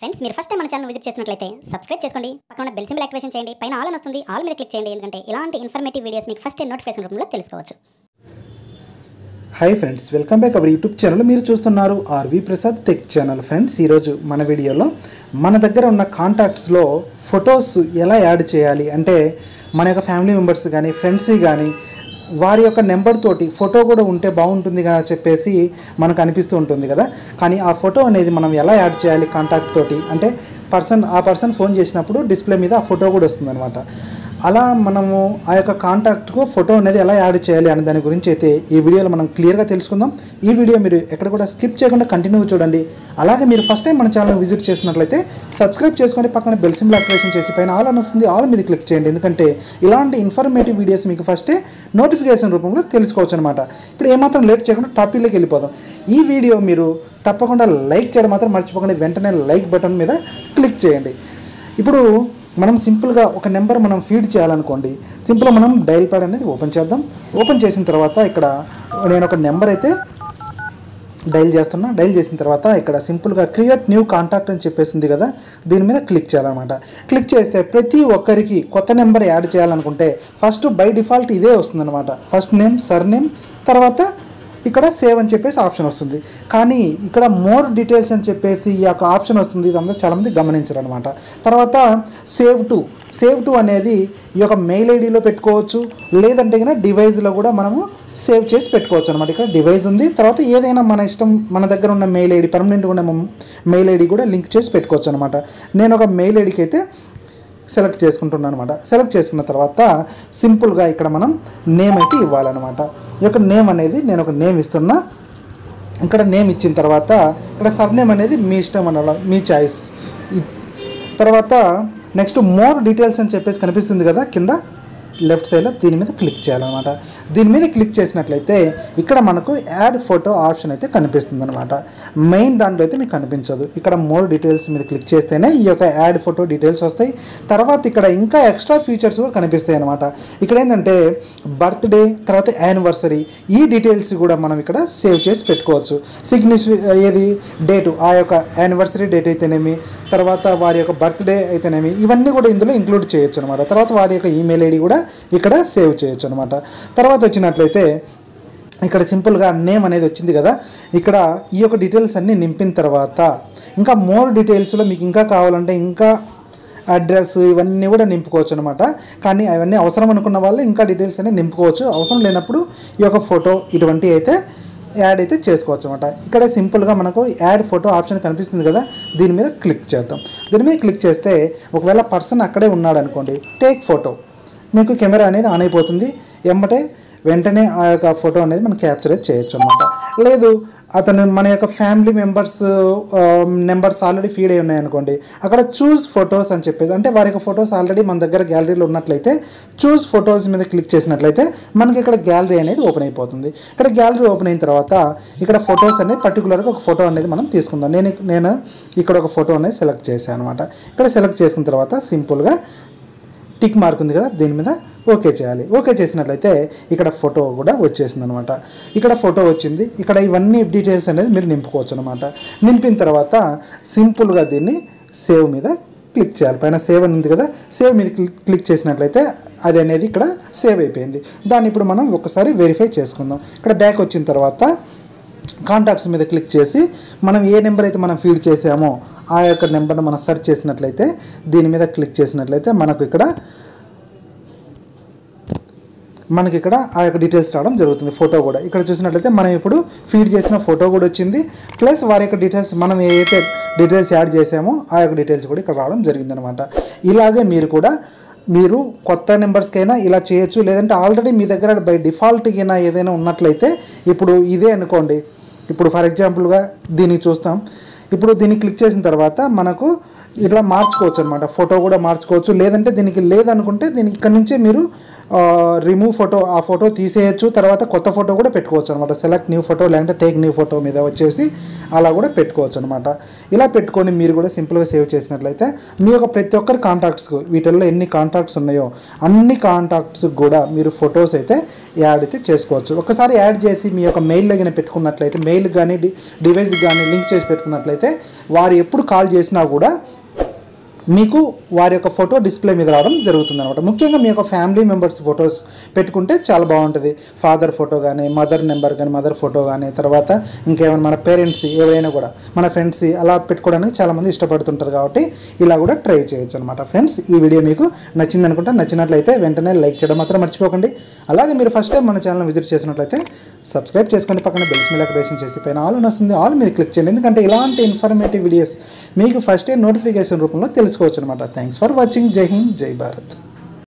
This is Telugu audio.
ఫ్రెండ్స్ మీరు ఫస్ట్ టైం మన ఛానల్ విజిట్ చేసినట్లయితే సబ్స్క్రైబ్ చేసుకోండి పక్కన బెల్ సింబల్ యాక్టివేషన్ చేయండి పైన ఆల్ అని వస్తుంది ఆల్ మీద క్లిక్ చేయండి ఎందుకంటే ఇలాంటి ఇన్ఫర్మేటివ్ వీడియోస్ మీకు ఫస్ట్ నోటిఫికేషన్ రూపంలో తెలుసుకోవచ్చు hi friends welcome back our YouTube channel మీరు చూస్తున్నారు RV Prasad tech channel friends ఈరోజు మన వీడియోలో మన దగ్గర ఉన్న కాంటాక్ట్స్లో ఫొటోస్ ఎలా యాడ్ చేయాలి అంటే మన యొక్క ఫ్యామిలీ మెంబర్స్ కానీ ఫ్రెండ్స్ కానీ వారి యొక్క నెంబర్ తోటి ఫోటో కూడా ఉంటే బాగుంటుంది కదా చెప్పేసి మనకు అనిపిస్తూ ఉంటుంది కదా కానీ ఆ ఫోటో అనేది మనం ఎలా యాడ్ చేయాలి కాంటాక్ట్ తోటి అంటే పర్సన్ ఆ పర్సన్ ఫోన్ చేసినప్పుడు డిస్ప్లే మీద ఆ ఫోటో కూడా వస్తుంది అలా మనము ఆ యొక్క కాంటాక్ట్కు ఫోటో అనేది ఎలా యాడ్ చేయాలి అనే దాని గురించి అయితే ఈ వీడియోలో మనం క్లియర్గా తెలుసుకుందాం ఈ వీడియో మీరు ఎక్కడ కూడా స్కిప్ చేయకుండా కంటిన్యూ చూడండి అలాగే మీరు ఫస్ట్ టైం మన ఛానల్ విజిట్ చేసినట్లయితే సబ్స్క్రైబ్ చేసుకొని పక్కన బెల్ సింబల్ యాక్టివేషన్ చేసి పైన ఆల్ అని వస్తుంది ఆల్ మీద క్లిక్ చేయండి ఎందుకంటే ఇలాంటి ఇన్ఫర్మేటివ్ వీడియోస్ మీకు ఫస్టే నోటిఫికేషన్ రూపంలో తెలుసుకోవచ్చు అనమాట ఇప్పుడు ఏమాత్రం లేట్ చేయకుండా టాపిక్లోకి వెళ్ళిపోదాం ఈ వీడియో మీరు తప్పకుండా లైక్ చేయడం మాత్రం మర్చిపోకండి వెంటనే లైక్ బటన్ మీద క్లిక్ చేయండి ఇప్పుడు మనం సింపుల్గా ఒక నెంబర్ మనం ఫీడ్ చేయాలనుకోండి సింపుల్గా మనం డైల్ ప్యాడ్ అనేది ఓపెన్ చేద్దాం ఓపెన్ చేసిన తర్వాత ఇక్కడ నేను ఒక నెంబర్ అయితే డైల్ చేస్తున్నా డైల్ చేసిన తర్వాత ఇక్కడ సింపుల్గా క్రియేట్ న్యూ కాంటాక్ట్ అని చెప్పేసింది కదా దీని మీద క్లిక్ చేయాలన్నమాట క్లిక్ చేస్తే ప్రతి ఒక్కరికి కొత్త నెంబర్ యాడ్ చేయాలనుకుంటే ఫస్ట్ బై డిఫాల్ట్ ఇదే వస్తుందన్నమాట ఫస్ట్ నేమ్ సర్ నేమ్ తర్వాత ఇక్కడ సేవ్ అని చెప్పేసి ఆప్షన్ వస్తుంది కానీ ఇక్కడ మోర్ డీటెయిల్స్ అని చెప్పేసి ఈ యొక్క ఆప్షన్ వస్తుంది ఇదంతా చాలామంది గమనించరు అనమాట తర్వాత సేవ్ టు సేవ్ టు అనేది ఈ యొక్క మెయిల్ ఐడిలో పెట్టుకోవచ్చు లేదంటే కనుక డివైస్లో కూడా మనము సేవ్ చేసి పెట్టుకోవచ్చు అనమాట ఇక్కడ డివైస్ ఉంది తర్వాత ఏదైనా మన ఇష్టం మన దగ్గర ఉన్న మెయిల్ ఐడి పర్మనెంట్గా ఉన్న మెయిల్ ఐడి కూడా లింక్ చేసి పెట్టుకోవచ్చు అనమాట నేను ఒక మెయిల్ ఐడికి అయితే సెలెక్ట్ చేసుకుంటున్నాను అనమాట సెలెక్ట్ చేసుకున్న తర్వాత సింపుల్గా ఇక్కడ మనం నేమ్ అయితే ఇవ్వాలన్నమాట ఈ యొక్క నేమ్ అనేది నేను ఒక నేమ్ ఇస్తున్నా ఇక్కడ నేమ్ ఇచ్చిన తర్వాత ఇక్కడ సర్నేమ్ అనేది మీ ఇష్టం అనాల మీ చాయిస్ తర్వాత నెక్స్ట్ మోర్ డీటెయిల్స్ అని చెప్పేసి కనిపిస్తుంది కదా కింద లెఫ్ట్ సైడ్లో దీని మీద క్లిక్ చేయాలన్నమాట దీని మీద క్లిక్ చేసినట్లయితే ఇక్కడ మనకు యాడ్ ఫోటో ఆప్షన్ అయితే కనిపిస్తుంది అనమాట మెయిన్ దాంట్లో అయితే మీకు కనిపించదు ఇక్కడ మోర్ డీటెయిల్స్ మీద క్లిక్ చేస్తేనే ఈ యొక్క యాడ్ ఫోటో డీటెయిల్స్ వస్తాయి తర్వాత ఇక్కడ ఇంకా ఎక్స్ట్రా ఫీచర్స్ కూడా కనిపిస్తాయి అనమాట ఇక్కడ ఏంటంటే బర్త్డే తర్వాత యానివర్సరీ ఈ డీటెయిల్స్ కూడా మనం ఇక్కడ సేవ్ చేసి పెట్టుకోవచ్చు సిగ్నిఫి ఏది డేటు ఆ యొక్క యానివర్సరీ డేట్ అయితేనేమి తర్వాత వారి యొక్క బర్త్డే అయితేనేమి ఇవన్నీ కూడా ఇందులో ఇంక్లూడ్ చేయొచ్చు అనమాట తర్వాత వారి యొక్క ఈమెయిల్ ఐడి కూడా ఇక్కడ సేవ్ చేయొచ్చు అనమాట తర్వాత వచ్చినట్లయితే ఇక్కడ సింపుల్గా నేమ్ అనేది వచ్చింది కదా ఇక్కడ ఈ యొక్క డీటెయిల్స్ అన్నీ నింపిన తర్వాత ఇంకా మోర్ డీటెయిల్స్లో మీకు ఇంకా కావాలంటే ఇంకా అడ్రస్ ఇవన్నీ కూడా నింపుకోవచ్చు అనమాట కానీ అవన్నీ అవసరం అనుకున్న వాళ్ళు ఇంకా డీటెయిల్స్ అన్నీ నింపుకోవచ్చు అవసరం లేనప్పుడు ఈ యొక్క ఫోటో ఇటువంటి అయితే యాడ్ అయితే చేసుకోవచ్చు అనమాట ఇక్కడ సింపుల్గా మనకు యాడ్ ఫోటో ఆప్షన్ కనిపిస్తుంది కదా దీని మీద క్లిక్ చేద్దాం దీని మీద క్లిక్ చేస్తే ఒకవేళ పర్సన్ అక్కడే ఉన్నాడు అనుకోండి టేక్ ఫోటో మీకు కెమెరా అనేది ఆన్ అయిపోతుంది ఎమ్మటే వెంటనే ఆ యొక్క ఫోటో అనేది మనం క్యాప్చర్ అయితే చేయొచ్చు అనమాట లేదు అతను మన యొక్క family members numbers already feed అయి ఉన్నాయనుకోండి అక్కడ చూస్ ఫొటోస్ అని చెప్పేసి అంటే వారి యొక్క ఫొటోస్ ఆల్రెడీ మన దగ్గర గ్యాలరీలో ఉన్నట్లయితే చూస్ ఫొటోస్ మీద క్లిక్ చేసినట్లయితే మనకి ఇక్కడ గ్యాలరీ అనేది ఓపెన్ అయిపోతుంది ఇక్కడ గ్యాలరీ ఓపెన్ అయిన తర్వాత ఇక్కడ ఫొటోస్ అనేది పర్టికులర్గా ఒక ఫోటో అనేది మనం తీసుకుందాం నేను నేను ఇక్కడ ఒక ఫోటో అనేది సెలెక్ట్ చేశాను అనమాట ఇక్కడ సెలెక్ట్ చేసిన తర్వాత సింపుల్గా టిక్ మార్క్ ఉంది కదా దీని మీద ఓకే చేయాలి ఓకే చేసినట్లయితే ఇక్కడ ఫోటో కూడా వచ్చేసింది అనమాట ఇక్కడ ఫోటో వచ్చింది ఇక్కడ ఇవన్నీ డీటెయిల్స్ అనేది మీరు నింపుకోవచ్చు అనమాట నింపిన తర్వాత సింపుల్గా దీన్ని సేవ్ మీద క్లిక్ చేయాలి పైన సేవ్ అని ఉంది కదా సేవ్ మీద క్లిక్ క్లిక్ చేసినట్లయితే అది అనేది ఇక్కడ సేవ్ అయిపోయింది దాన్ని ఇప్పుడు మనం ఒకసారి వెరిఫై చేసుకుందాం ఇక్కడ బ్యాక్ వచ్చిన తర్వాత కాంటాక్ట్స్ మీద క్లిక్ చేసి మనం ఏ నెంబర్ అయితే మనం ఫీడ్ చేసామో ఆ యొక్క నెంబర్ని మనం సెర్చ్ చేసినట్లయితే దీని మీద క్లిక్ చేసినట్లయితే మనకు ఇక్కడ మనకి ఇక్కడ ఆ యొక్క డీటెయిల్స్ రావడం జరుగుతుంది ఫోటో కూడా ఇక్కడ చూసినట్లయితే మనం ఇప్పుడు ఫీడ్ చేసిన ఫోటో కూడా వచ్చింది ప్లస్ వారి యొక్క డీటెయిల్స్ మనం ఏదైతే డీటెయిల్స్ యాడ్ చేసామో ఆ యొక్క డీటెయిల్స్ కూడా ఇక్కడ రావడం జరిగిందనమాట ఇలాగే మీరు కూడా మీరు కొత్త నెంబర్స్కైనా ఇలా చేయొచ్చు లేదంటే ఆల్రెడీ మీ దగ్గర బై డిఫాల్ట్గా ఏదైనా ఉన్నట్లయితే ఇప్పుడు ఇదే అనుకోండి ఇప్పుడు ఫర్ ఎగ్జాంపుల్గా దీన్ని చూస్తాం ఇప్పుడు దీన్ని క్లిక్ చేసిన తర్వాత మనకు ఇట్లా మార్చుకోవచ్చు అనమాట ఫోటో కూడా మార్చుకోవచ్చు లేదంటే దీనికి లేదనుకుంటే దీనికి ఇక్కడ నుంచే మీరు రిమూవ్ ఫోటో ఆ ఫోటో తీసేయచ్చు తర్వాత కొత్త ఫోటో కూడా పెట్టుకోవచ్చు అనమాట సెలెక్ట్ న్యూ ఫోటో లేదంటే టేక్ న్యూ ఫోటో మీద వచ్చేసి అలా కూడా పెట్టుకోవచ్చు అనమాట ఇలా పెట్టుకొని మీరు కూడా సింపుల్గా సేవ్ చేసినట్లయితే మీ యొక్క ప్రతి ఒక్కరి కాంటాక్ట్స్కు వీటిల్లో ఎన్ని కాంటాక్ట్స్ ఉన్నాయో అన్ని కాంటాక్ట్స్ కూడా మీరు ఫొటోస్ అయితే యాడ్ అయితే చేసుకోవచ్చు ఒకసారి యాడ్ చేసి మీ యొక్క మెయిల్లో కానీ పెట్టుకున్నట్లయితే మెయిల్ కానీ డి డివైస్ కానీ లింక్ చేసి పెట్టుకున్నట్లయితే వారు ఎప్పుడు కాల్ చేసినా కూడా మీకు వారి యొక్క ఫోటో డిస్ప్లే మీద రావడం జరుగుతుంది అనమాట ముఖ్యంగా మీ యొక్క ఫ్యామిలీ మెంబర్స్ ఫొటోస్ పెట్టుకుంటే చాలా బాగుంటుంది ఫాదర్ ఫోటో కానీ మదర్ నెంబర్ కానీ మదర్ ఫోటో కానీ తర్వాత ఇంకేమైనా మన పేరెంట్స్ ఏవైనా కూడా మన ఫ్రెండ్స్ అలా పెట్టుకోవడానికి చాలామంది ఇష్టపడుతుంటారు కాబట్టి ఇలా కూడా ట్రై చేయొచ్చు అనమాట ఫ్రెండ్స్ ఈ వీడియో మీకు నచ్చింది అనుకుంటా నచ్చినట్లయితే వెంటనే లైక్ చేయడం మాత్రం మర్చిపోకండి అలాగే మీరు ఫస్ట్ టైం మన ఛానల్ విజిట్ చేసినట్లయితే సబ్స్క్రైబ్ చేసుకొని పక్కన బెల్స్ మీద క్రియేషన్ చేసి పైన ఆల్ అని వస్తుంది ఆల్ మీద క్లిక్ చేయండి ఎందుకంటే ఇలాంటి ఇన్ఫర్మేటివ్ వీడియోస్ మీకు ఫస్ట్ డే నోటిఫికేషన్ రూపంలో తెలుసుకోవచ్చు అనమాట థ్యాంక్స్ ఫర్ వాచింగ్ జై హింద్ జై భారత్